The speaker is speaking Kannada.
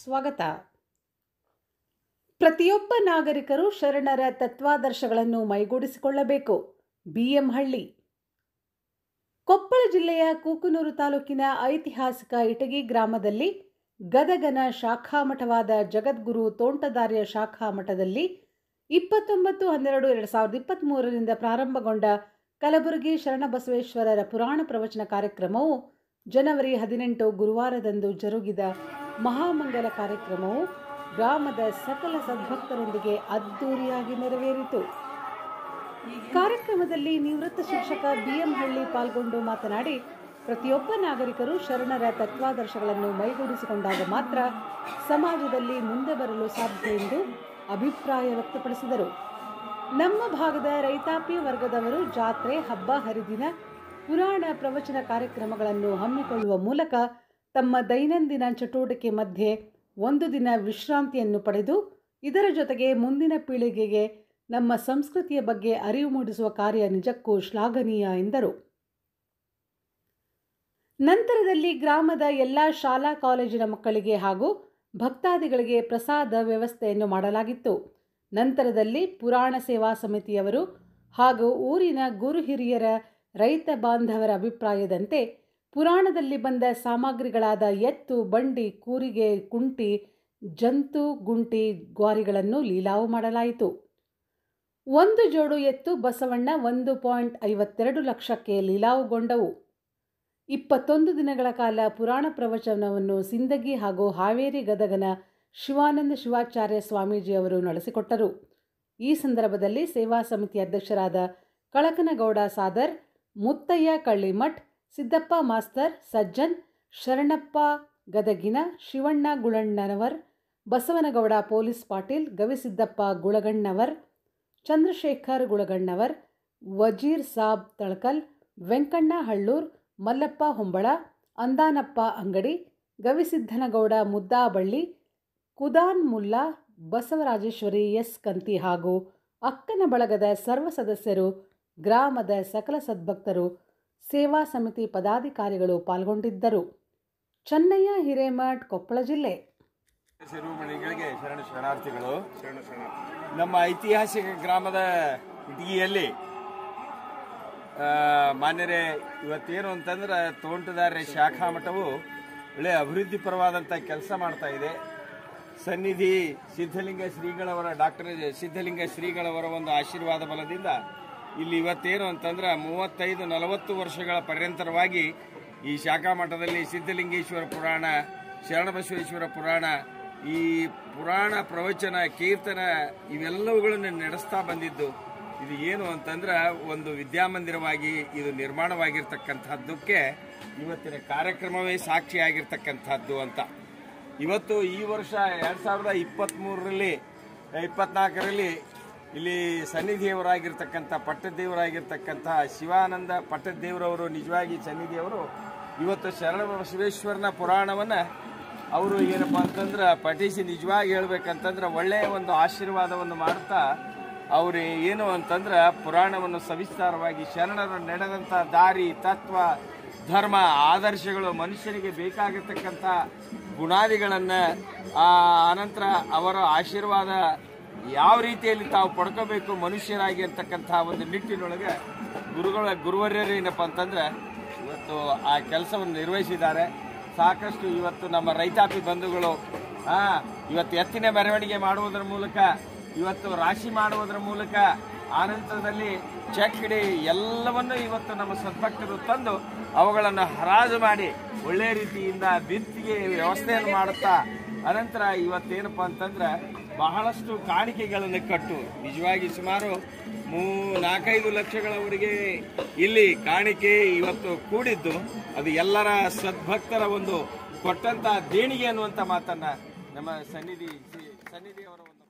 ಸ್ವಾಗತ ಪ್ರತಿಯೊಬ್ಬ ನಾಗರಿಕರು ಶರಣರ ತತ್ವಾದರ್ಶಗಳನ್ನು ಮೈಗೂಡಿಸಿಕೊಳ್ಳಬೇಕು ಬಿಎಂ ಹಳ್ಳಿ ಕೊಪ್ಪಳ ಜಿಲ್ಲೆಯ ಕೂಕನೂರು ತಾಲೂಕಿನ ಐತಿಹಾಸಿಕ ಇಟಗಿ ಗ್ರಾಮದಲ್ಲಿ ಗದಗನ ಶಾಖಾ ಮಠವಾದ ಜಗದ್ಗುರು ತೋಂಟದಾರ್ಯ ಶಾಖಾ ಮಠದಲ್ಲಿ ಇಪ್ಪತ್ತೊಂಬತ್ತು ಹನ್ನೆರಡು ಎರಡು ಸಾವಿರದ ಇಪ್ಪತ್ತ್ಮೂರರಿಂದ ಪ್ರಾರಂಭಗೊಂಡ ಕಲಬುರಗಿ ಶರಣಬಸವೇಶ್ವರರ ಪುರಾಣ ಪ್ರವಚನ ಕಾರ್ಯಕ್ರಮವು ಜನವರಿ ಹದಿನೆಂಟು ಗುರುವಾರದಂದು ಜರುಗಿದ ಮಹಾಮಂಗಲ ಕಾರ್ಯಕ್ರಮವು ಗ್ರಾಮದ ಸಕಲ ಸದ್ಭಕ್ತರೊಂದಿಗೆ ಅದ್ದೂರಿಯಾಗಿ ನೆರವೇರಿತು ಕಾರ್ಯಕ್ರಮದಲ್ಲಿ ನಿವೃತ್ತ ಶಿಕ್ಷಕ ಬಿಎಂ ಹಳ್ಳಿ ಪಾಲ್ಗೊಂಡು ಮಾತನಾಡಿ ಪ್ರತಿಯೊಬ್ಬ ನಾಗರಿಕರು ಶರಣರ ತತ್ವಾದರ್ಶಗಳನ್ನು ಮೈಗೂಡಿಸಿಕೊಂಡಾಗ ಮಾತ್ರ ಸಮಾಜದಲ್ಲಿ ಮುಂದೆ ಬರಲು ಸಾಧ್ಯ ಎಂದು ಅಭಿಪ್ರಾಯ ವ್ಯಕ್ತಪಡಿಸಿದರು ನಮ್ಮ ಭಾಗದ ರೈತಾಪಿ ವರ್ಗದವರು ಜಾತ್ರೆ ಹಬ್ಬ ಹರಿದಿನ ಪುರಾಣ ಪ್ರವಚನ ಕಾರ್ಯಕ್ರಮಗಳನ್ನು ಹಮ್ಮಿಕೊಳ್ಳುವ ಮೂಲಕ ತಮ್ಮ ದೈನಂದಿನ ಚಟುವಟಿಕೆ ಮಧ್ಯೆ ಒಂದು ದಿನ ವಿಶ್ರಾಂತಿಯನ್ನು ಪಡೆದು ಇದರ ಜೊತೆಗೆ ಮುಂದಿನ ಪೀಳಿಗೆಗೆ ನಮ್ಮ ಸಂಸ್ಕೃತಿಯ ಬಗ್ಗೆ ಅರಿವು ಮೂಡಿಸುವ ಕಾರ್ಯ ನಿಜಕ್ಕೂ ಶ್ಲಾಘನೀಯ ಎಂದರು ನಂತರದಲ್ಲಿ ಗ್ರಾಮದ ಎಲ್ಲ ಶಾಲಾ ಕಾಲೇಜಿನ ಮಕ್ಕಳಿಗೆ ಹಾಗೂ ಭಕ್ತಾದಿಗಳಿಗೆ ಪ್ರಸಾದ ವ್ಯವಸ್ಥೆಯನ್ನು ಮಾಡಲಾಗಿತ್ತು ನಂತರದಲ್ಲಿ ಪುರಾಣ ಸೇವಾ ಸಮಿತಿಯವರು ಹಾಗೂ ಊರಿನ ಗುರು ಹಿರಿಯರ ರೈತ ಬಾಂಧವರ ಅಭಿಪ್ರಾಯದಂತೆ ಪುರಾಣದಲ್ಲಿ ಬಂದ ಸಾಮಗ್ರಿಗಳಾದ ಎತ್ತು ಬಂಡಿ ಕೂರಿಗೆ ಕುಂಟಿ ಜಂತು ಗುಂಟಿ ಗ್ವಾರಿಗಳನ್ನು ಲೀಲಾವು ಮಾಡಲಾಯಿತು ಒಂದು ಜೋಡು ಎತ್ತು ಬಸವಣ್ಣ ಒಂದು ಪಾಯಿಂಟ್ ಐವತ್ತೆರಡು ಲಕ್ಷಕ್ಕೆ ಲೀಲಾವುಗೊಂಡವು ಇಪ್ಪತ್ತೊಂದು ದಿನಗಳ ಕಾಲ ಪುರಾಣ ಪ್ರವಚನವನ್ನು ಸಿಂದಗಿ ಹಾಗೂ ಹಾವೇರಿ ಗದಗನ ಶಿವಾನಂದ ಶಿವಾಚಾರ್ಯ ಸ್ವಾಮೀಜಿಯವರು ನಡೆಸಿಕೊಟ್ಟರು ಈ ಸಂದರ್ಭದಲ್ಲಿ ಸೇವಾ ಸಮಿತಿ ಅಧ್ಯಕ್ಷರಾದ ಕಳಕನಗೌಡ ಸಾದರ್ ಮುತ್ತಯ್ಯ ಕಳ್ಳಿಮಠ್ ಸಿದ್ದಪ್ಪ ಮಾಸ್ತರ್ ಸಜ್ಜನ್ ಶರಣಪ್ಪ ಗದಗಿನ ಶಿವಣ್ಣ ಗುಳಣ್ಣನವರ್ ಬಸವನಗೌಡ ಪೊಲೀಸ್ ಪಾಟೀಲ್ ಗವಿಸಿದ್ದಪ್ಪ ಗುಳಗಣ್ಣವರ್ ಚಂದ್ರಶೇಖರ್ ಗುಳಗಣ್ಣವರ್ ವಜೀರ್ ಸಾಬ್ ತಳಕಲ್ ವೆಂಕಣ್ಣ ಹಳ್ಳೂರ್ ಮಲ್ಲಪ್ಪ ಹೊಂಬಳ ಅಂದಾನಪ್ಪ ಅಂಗಡಿ ಗವಿಸಿದ್ದನಗೌಡ ಮುದ್ದಾಬಳ್ಳಿ ಕುದಾನ್ ಮುಲ್ಲಾ ಬಸವರಾಜೇಶ್ವರಿ ಎಸ್ ಕಂತಿ ಹಾಗೂ ಅಕ್ಕನ ಬಳಗದ ಸರ್ವ ಸದಸ್ಯರು ಗ್ರಾಮದ ಸಕಲ ಸದ್ಭಕ್ತರು ಸೇವಾ ಸಮಿತಿ ಪದಾಧಿಕಾರಿಗಳು ಪಾಲ್ಗೊಂಡಿದ್ದರು ಚೆನ್ನಯ್ಯ ಹಿರೇಮಠ್ ಕೊಪ್ಪಳ ಜಿಲ್ಲೆ ಶಿರೋಮಣಿಗಳಿಗೆ ಶರಣ ಶರಣಾರ್ಥಿಗಳು ನಮ್ಮ ಐತಿಹಾಸಿಕ ಗ್ರಾಮದ ಇಟಗಿಯಲ್ಲಿ ಆ, ಮಾನ್ಯರೇ ಇವತ್ತೇನು ಅಂತಂದ್ರೆ ತೋಂಟದಾರ್ಯ ಶಾಖಾ ಮಠವು ಒಳ್ಳೆ ಅಭಿವೃದ್ಧಿ ಪರವಾದಂಥ ಕೆಲಸ ಮಾಡ್ತಾ ಇದೆ ಸನ್ನಿಧಿ ಸಿದ್ಧಲಿಂಗ ಶ್ರೀಗಳವರ ಡಾಕ್ಟರ್ ಸಿದ್ಧಲಿಂಗ ಶ್ರೀಗಳವರ ಒಂದು ಆಶೀರ್ವಾದ ಬಲದಿಂದ ಇಲ್ಲಿ ಇವತ್ತೇನು ಅಂತಂದ್ರೆ ಮೂವತ್ತೈದು ನಲವತ್ತು ವರ್ಷಗಳ ಪರ್ಯಂತರವಾಗಿ ಈ ಶಾಖಾ ಮಠದಲ್ಲಿ ಸಿದ್ಧಲಿಂಗೇಶ್ವರ ಪುರಾಣ ಶರಣಬಸವೇಶ್ವರ ಪುರಾಣ ಈ ಪುರಾಣ ಪ್ರವಚನ ಕೀರ್ತನ ಇವೆಲ್ಲವುಗಳನ್ನು ನಡೆಸ್ತಾ ಬಂದಿದ್ದು ಇದು ಏನು ಅಂತಂದ್ರೆ ಒಂದು ವಿದ್ಯಾಮಂದಿರವಾಗಿ ಇದು ನಿರ್ಮಾಣವಾಗಿರ್ತಕ್ಕಂಥದ್ದಕ್ಕೆ ಇವತ್ತಿನ ಕಾರ್ಯಕ್ರಮವೇ ಸಾಕ್ಷಿಯಾಗಿರ್ತಕ್ಕಂಥದ್ದು ಅಂತ ಇವತ್ತು ಈ ವರ್ಷ ಎರಡ್ ಸಾವಿರದ ಇಪ್ಪತ್ತ್ ಮೂರರಲ್ಲಿ ಇಪ್ಪತ್ನಾಲ್ಕರಲ್ಲಿ ಇಲ್ಲಿ ಸನ್ನಿಧಿಯವರಾಗಿರ್ತಕ್ಕಂಥ ಪಟ್ಟದೇವರಾಗಿರ್ತಕ್ಕಂಥ ಶಿವಾನಂದ ಪಟ್ಟದೇವರವರು ನಿಜವಾಗಿ ಸನ್ನಿಧಿಯವರು ಇವತ್ತು ಶರಣ ಬಸವೇಶ್ವರನ ಪುರಾಣವನ್ನ ಅವರು ಏನಪ್ಪಾ ಅಂತಂದ್ರೆ ಪಠಿಸಿ ನಿಜವಾಗಿ ಹೇಳ್ಬೇಕಂತಂದ್ರೆ ಒಳ್ಳೆಯ ಒಂದು ಆಶೀರ್ವಾದವನ್ನು ಮಾಡ್ತಾ ಅವರು ಏನು ಅಂತಂದ್ರೆ ಪುರಾಣವನ್ನು ಸವಿಸ್ತಾರವಾಗಿ ಶರಣರು ನಡೆದಂಥ ದಾರಿ ತತ್ವ ಧರ್ಮ ಆದರ್ಶಗಳು ಮನುಷ್ಯನಿಗೆ ಬೇಕಾಗಿರ್ತಕ್ಕಂಥ ಗುಣಾದಿಗಳನ್ನು ಆ ಅನಂತರ ಅವರ ಆಶೀರ್ವಾದ ಯಾವ ರೀತಿಯಲ್ಲಿ ತಾವು ಪಡ್ಕೋಬೇಕು ಮನುಷ್ಯರಾಗಿ ಅಂತಕ್ಕಂಥ ಒಂದು ನಿಟ್ಟಿನೊಳಗೆ ಗುರುಗಳ ಗುರುವರ್ಯರು ಏನಪ್ಪ ಅಂತಂದ್ರೆ ಇವತ್ತು ಆ ಕೆಲಸವನ್ನು ನಿರ್ವಹಿಸಿದ್ದಾರೆ ಸಾಕಷ್ಟು ಇವತ್ತು ನಮ್ಮ ರೈತಾಪಿ ಬಂಧುಗಳು ಆ ಇವತ್ತು ಎತ್ತಿನ ಮೆರವಣಿಗೆ ಮಾಡುವುದರ ಮೂಲಕ ಇವತ್ತು ರಾಶಿ ಮಾಡುವುದರ ಮೂಲಕ ಆನಂತರದಲ್ಲಿ ಚೆಕ್ ಹಿಡಿ ಎಲ್ಲವನ್ನು ಇವತ್ತು ನಮ್ಮ ಸದ್ಭಕ್ತರು ತಂದು ಅವುಗಳನ್ನು ಹರಾಜು ಮಾಡಿ ಒಳ್ಳೆ ರೀತಿಯಿಂದ ಬಿತ್ತಿಗೆ ವ್ಯವಸ್ಥೆಯನ್ನು ಮಾಡುತ್ತಾ ಅನಂತರ ಇವತ್ತೇನಪ್ಪ ಅಂತಂದ್ರೆ ಬಹಳಷ್ಟು ಕಾಣಿಕೆಗಳನ್ನು ಕಟ್ಟು ನಿಜವಾಗಿ ಸುಮಾರು ಮೂ ನಾಲ್ಕೈದು ಲಕ್ಷಗಳವರೆಗೆ ಇಲ್ಲಿ ಕಾಣಿಕೆ ಇವತ್ತು ಕೂಡಿದ್ದು ಅದು ಎಲ್ಲರ ಸದ್ಭಕ್ತರ ಒಂದು ಕೊಟ್ಟಂತ ದೇಣಿಗೆ ಅನ್ನುವಂಥ ಮಾತನ್ನ ನಮ್ಮ ಸನ್ನಿಧಿ ಸನ್ನಿಧಿಯವರ ಒಂದು